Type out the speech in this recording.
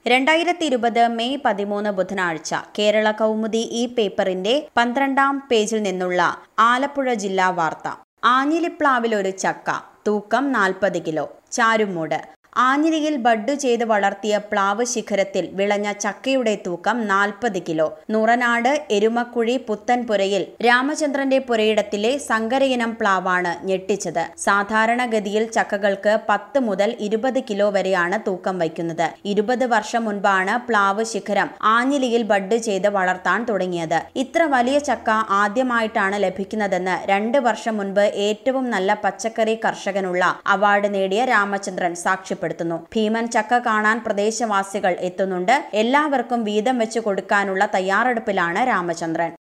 രണ്ടായിരത്തി ഇരുപത് മെയ് പതിമൂന്ന് ബുധനാഴ്ച കേരള കൗമുദി ഈ പേപ്പറിന്റെ പന്ത്രണ്ടാം പേജിൽ നിന്നുള്ള ആലപ്പുഴ ജില്ലാ വാർത്ത ആഞ്ഞിലിപ്ലാവിൽ ഒരു ചക്ക തൂക്കം നാൽപ്പത് കിലോ ചാരുമൂട് ആഞ്ഞിലിയിൽ ബഡ് ചെയ്ത് വളർത്തിയ പ്ലാവ് ശിഖരത്തിൽ വിളഞ്ഞ ചക്കയുടെ തൂക്കം നാൽപ്പത് കിലോ നൂറനാട് എരുമക്കുഴി പുത്തൻപുരയിൽ രാമചന്ദ്രന്റെ പുരയിടത്തിലെ സങ്കരയിനം പ്ലാവാണ് ഞെട്ടിച്ചത് സാധാരണഗതിയിൽ ചക്കകൾക്ക് പത്ത് മുതൽ ഇരുപത് കിലോ വരെയാണ് തൂക്കം വയ്ക്കുന്നത് ഇരുപത് വർഷം മുൻപാണ് പ്ലാവ് ശിഖരം ആഞ്ഞിലിയിൽ ബഡ് ചെയ്ത് വളർത്താൻ തുടങ്ങിയത് ഇത്ര വലിയ ചക്ക ആദ്യമായിട്ടാണ് ലഭിക്കുന്നതെന്ന് രണ്ട് വർഷം മുൻപ് ഏറ്റവും നല്ല പച്ചക്കറി കർഷകനുള്ള അവാർഡ് നേടിയ രാമചന്ദ്രൻ സാക്ഷ്യപ്പെടുത്തുന്നു ഭീമൻ ചക്ക കാണാൻ പ്രദേശവാസികൾ എത്തുന്നുണ്ട് എല്ലാവർക്കും വീതം വെച്ച് കൊടുക്കാനുള്ള തയ്യാറെടുപ്പിലാണ് രാമചന്ദ്രൻ